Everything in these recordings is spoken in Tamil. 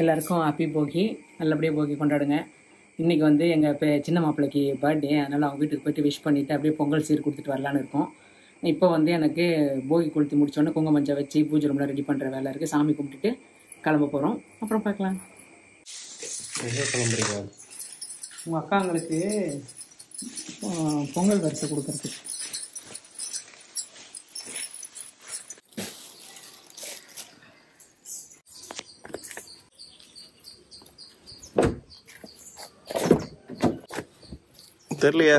எல்லாருக்கும் ஹாப்பி போகி நல்லபடியாக போகி கொண்டாடுங்க இன்றைக்கி வந்து எங்கள் இப்போ சின்ன மாப்பிள்ளைக்கு பர்த்டே அதனால் அவங்க வீட்டுக்கு போயிட்டு விஷ் பண்ணிவிட்டு அப்படியே பொங்கல் சீர் கொடுத்துட்டு வரலான்னு இருக்கோம் இப்போ வந்து எனக்கு போகி கொளுத்தி முடிச்சோன்னே குங்குமஞ்சை வச்சு பூஜை ரூமில் ரெடி பண்ணுற வேலை இருக்குது சாமி கும்பிட்டுட்டு கிளம்ப போகிறோம் அப்புறம் பார்க்கலாம் எங்கே கிளம்புறீங்க உங்கள் அக்காங்களுக்கு ஆ, பொங்கல் வரிசை கொடுக்குறதுக்கு தெரியலையே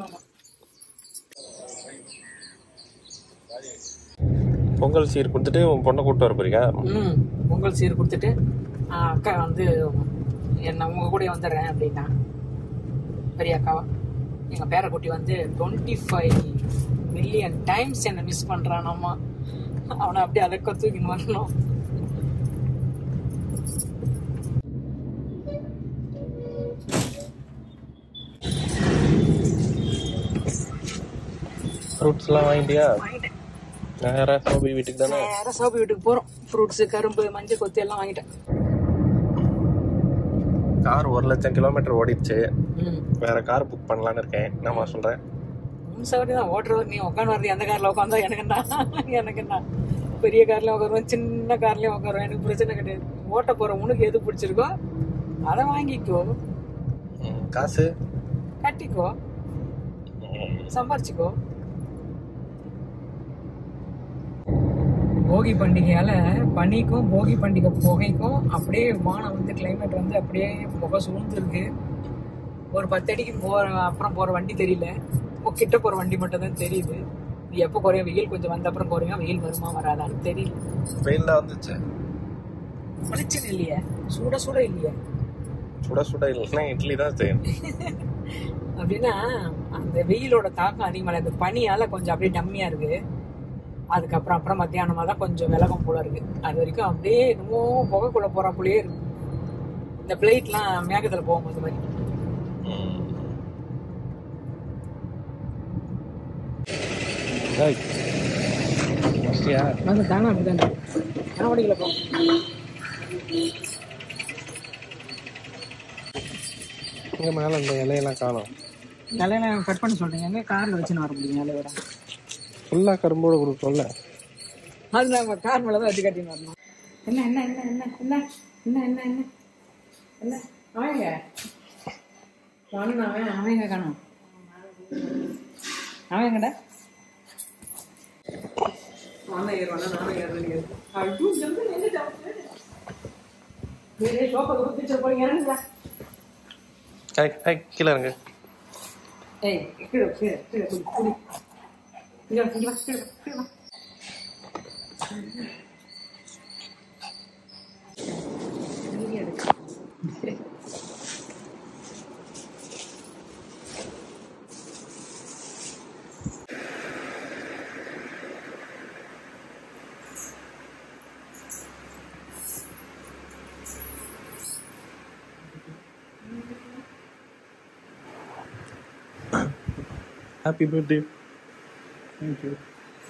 பொங்கல் சீர் கொடுத்துட்டு உன் பொண்ணை கூப்பிட்டு வர போறீங்க ம் பொங்கல் சீர் கொடுத்துட்டு ஆ, அக்கா வந்து என்ன உங்க கூட வந்துடுறேன் அப்படின்னா பெரிய அக்காவா எங்க பேரக்குட்டி வந்து டுவெண்ட்டி ஃபைவ் மில்லியன் டைம்ஸ் என்னை மிஸ் பண்றானாமா அவனை அப்படியே அலக்க தூக்கின்னு வரணும் ஃப்ரூட்ஸ்லாம் வாங்கிட்டியா வாங்கிட்டேன் நேரா சோபி வீட்டுக்கு தானே நேரம் சோப்பு வீட்டுக்கு போறோம் ஃப்ரூட்ஸ் கரும்பு மஞ்சள் கொத்து எல்லாம் வாங்கிட்டேன் கார் ஒரு லட்சம் கிலோமீட்டர் ஓடிடுச்சு ம் வேற கார் புக் பண்ணலான்னு இருக்கேன் என்னம்மா சொல்றேன் உன் சவரி தான் ஓட்டுறவர் நீ உட்காந்து வரது எந்த கார்ல உட்காந்தா எனக்கு என்ன எனக்கு என்ன பெரிய கார்லயும் உட்காருவேன் சின்ன கார்லயும் உட்காருவேன் எனக்கு பிரச்சனை கிடையாது ஓட்ட போற உனக்கு எது பிடிச்சிருக்கோ அதை வாங்கிக்கோ ம், காசு கட்டிக்கோ ம், சம்பாரிச்சுக்கோ போகி பண்டிகையால பனிக்கும் போகி பண்டிகை புகைக்கும் அப்படியே வானம் வந்து கிளைமேட் வந்து அப்படியே முகம் சூழ்ந்துருக்கு ஒரு பத்து அடிக்கு போற அப்புறம் போற வண்டி தெரியல இப்போ கிட்ட போற வண்டி மட்டும் தான் தெரியுது இது எப்போ குறையும் வெயில் கொஞ்சம் வந்த அப்புறம் குறையும் வெயில் வருமா வராதான்னு தெரியல வெயில் தான் வந்துச்சு பிரச்சனை இல்லையே சூட சூட இல்லையே சுட சுட இல்லைன்னா இட்லி தான் செய்யணும் அப்படின்னா அந்த வெயிலோட தாக்கம் அதிகமாக இந்த பனியால கொஞ்சம் அப்படியே டம்மியா இருக்கு அதுக்கப்புறம் அப்புறம் மத்தியானமா தான் கொஞ்சம் விலகம் போல இருக்கு அது வரைக்கும் அப்படியே என்னமோ புகைக்குள்ள போற போலயே இருக்கு இந்த பிளேட்லாம் மேகத்துல போகும்போது மாதிரி ம். ஏய், முடிச்சிட்டியா? நாங்கள் தானே அப்படிதான் கனவடிகளை போகும் இங்க மேல இந்த இலையெல்லாம் காணும் இலையில கட் பண்ண சொல்றீங்க எங்க கார்ல வச்சுன்னு வர முடியும் இலையோட ஃபுல்லா கரும்போட கொடுக்கும்ல அது நம்ம கார் மேல தான் வச்சு கட்டின்னு வரணும் என்ன என்ன என்ன என்ன என்ன என்ன என்ன என்ன என்ன அவங்க காணும் அவன் அவன் எங்க காணும் அவன் எங்கடா நானும் ஏறுவானா நானும் ஏறுறேன் ஐயோ ஜம்பு எங்க ஜம்பு வேற ஷோப்பை கூட பிக்சர் போய் இறங்குடா ஏய், ஏய், கீழே இருங்க ஏய் கீழே கீழே கீழே குடி குடி இங்க வா, இங்க வா, கீழே வா, கீழே வா. வீடியோ எடு. Happy birthday Thank you.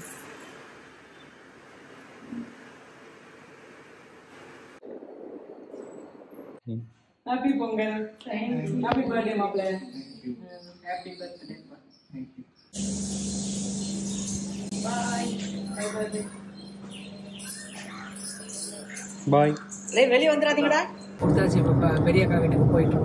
Happy Pongal happy birthday மாப்ள happy birthday boy happy birthday boy லே வெளிய வந்துடாதீங்கடா கொடுத்தாச்சு இப்போ பெரிய அக்கா வீட்டுக்கு போயிட்டோம்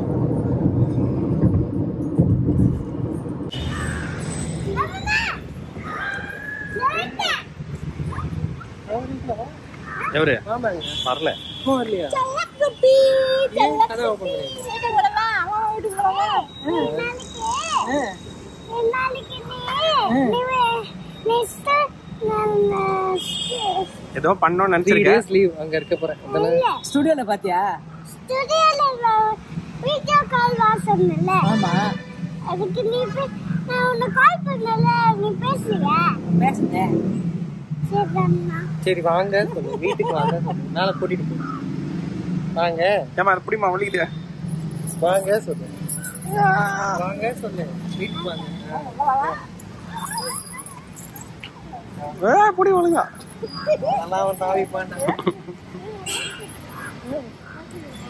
எவரு வரல இன்னும் வரலையா குட்டி ஏன் கதை ஓப்பன் பண்ணி வீட்டுக்கு போடவா அம்மா வீட்டுக்கு போடவா நாளைக்கு நாளைக்கு நீ நெக்ஸ்ட் நான் ஏதோ பண்ணோம்னு த்ரீ நினைச்சிருக்கேன் டேஸ் லீவ் அங்க இருக்க போறேன் ஸ்டுடியோல பாத்தியா ஸ்டுடியோல வீடியோ கால் வா சொன்னல ஆமா அதுக்கு நீ பே- நான் உன்னை கால் பண்ணல நீ பேசுறியா பேசுனேன் சரிண்ணா சரி வாங்க சொல்லு வீட்டுக்கு வாங்க சொல்லு மேல கூட்டிட்டு போ வாங்க ஏமா அது பிடிமா வலிக்குது வாங்க சொல்லு வாங்க சொல்லு வீட்டுக்கு வாங்க ஏ புடி ஒழுங்கா நல்லா ஒரு தாவி பண்ண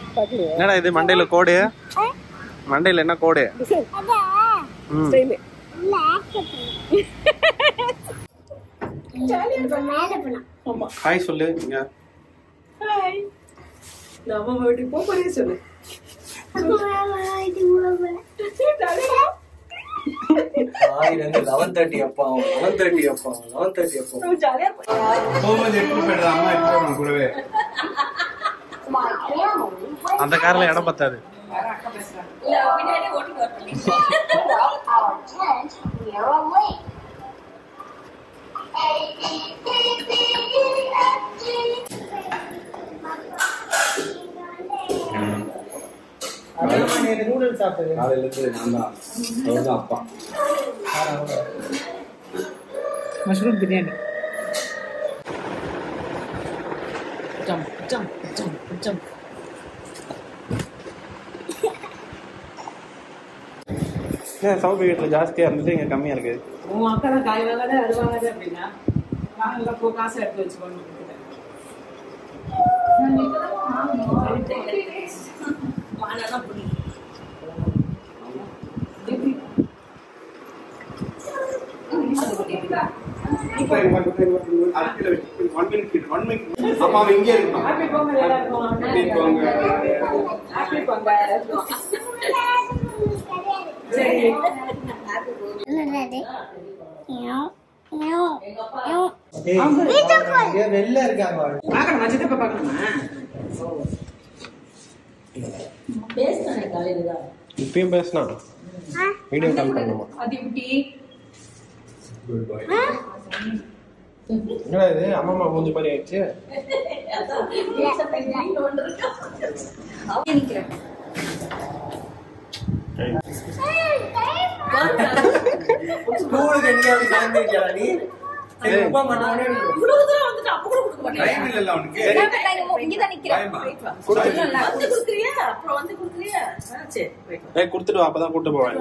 என்னடா இது மண்டையில கோடு மண்டையில என்ன கோடு அதான் ம் ஸ்டைலு இல்ல ஆக்செப்ட் இப்ப மேல போலாம் ஹாய் சொல்லு இங்க ஹாய் நம்ம வீட்டுக்கு போக போறே சொல்லு இது உள்ள ஆயிரம் லெவன் தேர்ட்டி அப்பா லெவன் தேர்ட்டி அப்பா லெவன் தேர்ட்டி அப்பா ஜாலியா போகும்போது எடுத்து போயிடுறா அம்மா எடுத்து போயிடுவாங்க கூடவே அந்த கார்ல இடம் பத்தாது நூடுல்ஸ் சாப்பிட்டது காலையில இருந்து நான் தான் அவர் தான் அப்பா மஷ்ரூம் பிரியாணி ஜம் ஜம் ஜம் ஜம் ஏன் சவுத் வீட்டில் ஜாஸ்தியா இருந்துட்டு இங்க கம்மியா இருக்கு உன் அக்கா தான் காய் வாங்காத அது வாங்காத அப்படின்னா வாங்கல போ காசை எடுத்து வச்சுக்கோன்னு கொடுத்துட்டேன். வாங்கினா புரியும். அப்பா இங்கே இருக்கணும் ஹாப்பி பொங்கல் எல்லாருக்கும். ஹாப்பி பொங்கல். ஹாப்பி பொங்கல். சரி வெளில இருக்காங்க பார்க்கணுமா சித்தப்பா பார்க்கணுமா இப்பயும் பேசினா வீடியோ கால் பண்ணுமா என்னடா இது அம்மா அம்மா மூஞ்சி மாதிரி ஆயிடுச்சு ஸ்கூலுக்கு எங்கேயாவது கிளம்பிட்டியா நீ சரி, உப்பா பண்ணானே டைம் இல்லல்ல அவனுக்கு ஏய் கொடுத்துட்டு வா அப்பதான் கூட்டு போவேன்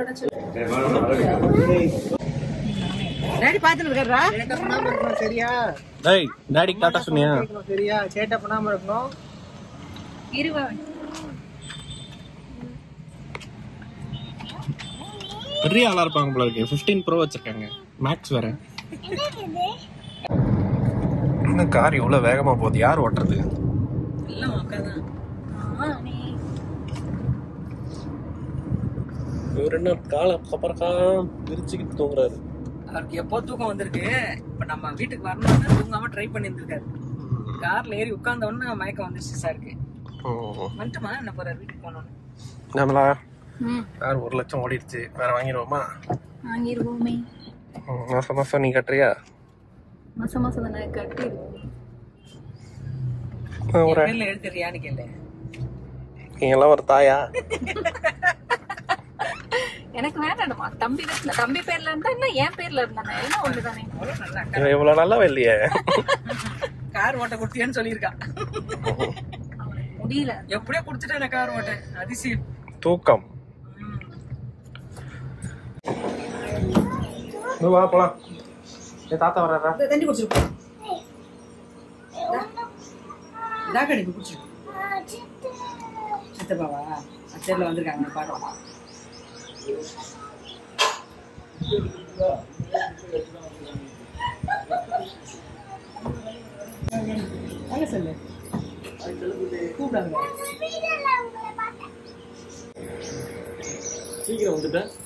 டாடி பாத்துட்டு இருக்காரா சரியா டேய் டாடி டாட்டா சொன்னியா சரியா சேட்டை பண்ணாம இருக்கணும் பெரிய ஆளா இருப்பாங்க போல இருக்கு 15 ப்ரோ வச்சிருக்காங்க மேக்ஸ் வேற என்ன கார் இவ்வளவு வேகமா போகுது யார் ஓட்டுறது எல்லாம் அக்கா தான் இவர் என்ன காலை கப்பறக்கா விரிச்சுக்கிட்டு தூங்குறாரு அவருக்கு எப்போ தூக்கம் வந்திருக்கு இப்ப நம்ம வீட்டுக்கு வரணும்னு தூங்காம ட்ரை பண்ணி இருந்திருக்காரு கார்ல ஏறி உட்கார்ந்த உடனே மயக்கம் வந்துருச்சு சாருக்கு வந்துட்டுமா என்ன போறாரு வீட்டுக்கு போனோன்னு நம்மளா கார் ஒரு லட்சம் ஓடிடுச்சு வேற வாங்கிடுவோமா வாங்கிருவோமே ம், மாசம் மாசம் நீ கட்டுறியா மாசம் மாசம் தானே கட்டி ஆ, ஒரு பேர்ல எழுத்துறியான்னு கேளு நீங்க எல்லாம் ஒரு தாயா எனக்கு வேண்டாம்மா தம்பி வீட்டுல தம்பி பேர்ல இருந்தா என்ன என் பேர்ல இருந்தானே எல்லாம் ஒண்ணுதானே அவ்வளவு நல்லா இவன் இவ்வளவு நல்லாவே இல்லையே கார் ஓட்ட கொடுத்தியான்னு சொல்லியிருக்கா முடியல எப்படியோ கொடுத்துட்டேன் கார் ஓட்ட அதிசயம் தூக்கம் நீ வா போலாம் என் தாத்தா வர்றாரா இந்த தண்ணி குடிச்சிருப்போம் தாக்கடி குடிச்சிருக்கோம் சித்தப்பாவா அச்சரில் வந்திருக்காங்க பாக்கலாம் வாங்க சொல்லு கூப்பிடாங்க சீக்கிரம் வந்துட்டேன்